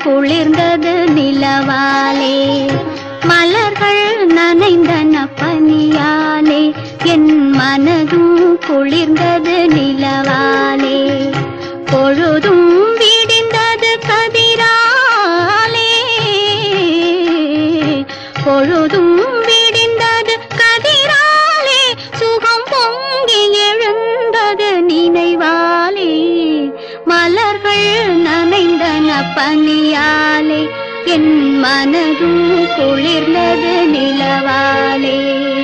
குளிர்ந்தது நிலவாலே மலர்கள் நனைந்தன பனியாலே என் மனதும் குளிர்ந்தது நிலவாலே பொழுதும் விடிந்தது கதிராலே பொழுதும் விடிந்தது கதிராலே சுகம் பொங்கி எழுந்தது நினைவாலே மலர்கள் நனைந்தன பனியாலே என் மனதும் குளிர்ந்தது நிலவாலே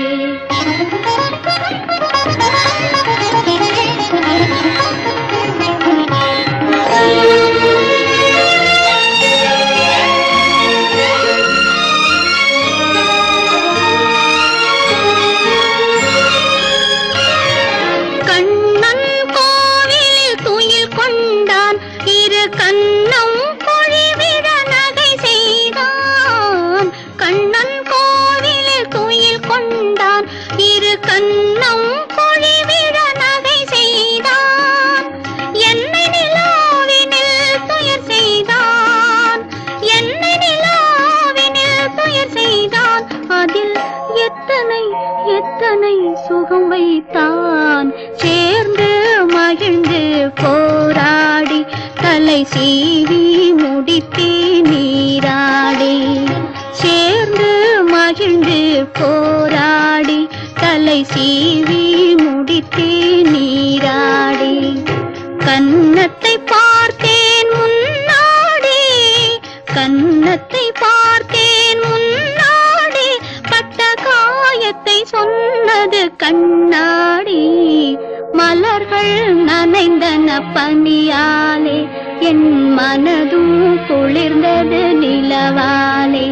கண்ணன் கோவில் துயில் கொண்டான் இரு கண்ணம் பொழிவிட நகை செய்தான் கண்ணன் கோவில் துயில் கொண்டான் இரு கண்ணம் பொழிவிட நகை செய்தான் என்னை நிலாவினில் துயர் செய்தான் என்னை நிலாவினில் துயர் செய்தான் அதில் எத்தனை எத்தனை சுகம் வைத்தான் சேர்ந்து மகிழ்ந்து போராடி தலை சீவி முடித்தே நீராடி சேர்ந்து மகிழ்ந்து போராடி தலை சீவி முடித்தே நீராடி கன்னத்தை பார்த்தேன் முன்னாடி கன்னத்தை பார்த்தேன் முன்னாடி பட்ட காயத்தை சொன்னது கண்ணாடி மலர்கள் நனைந்தன பனியாலே என் மனதும் குளிர்ந்தது நிலவாலே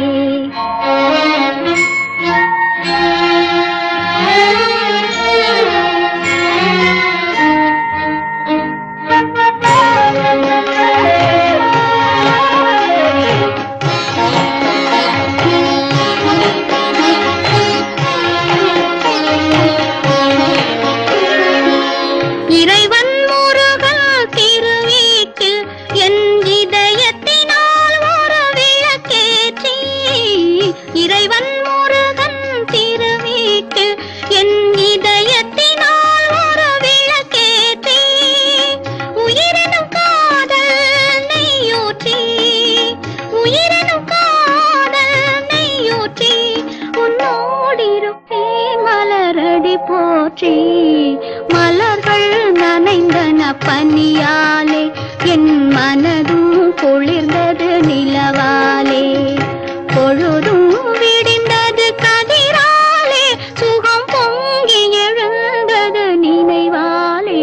இறைவன் முருகன் திருவீட்டில் என் இதயத்தினால் ஒரு விளக்கேற்றி இறைவன் முருகன் திருவீட்டில் என் இதயத்தினால் ஒரு விளக்கேற்றி உயிரினும் காதல் நெய்யூற்றி உயிரினும் காதல் நெய்யூற்றி உன்னோடிருப்பே மலரடி போற்றி மலர்கள் நனைந்தன பனியாலே என் மனதும் குளிர்ந்தது நிலவாலே பொழுதும் விடிந்தது கதிராலே சுகம் பொங்கி எழுந்தது நினைவாலே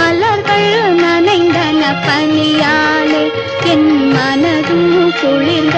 மலர்கள் நனைந்தன பனியாலே என் மனதும் குளிர்ந்த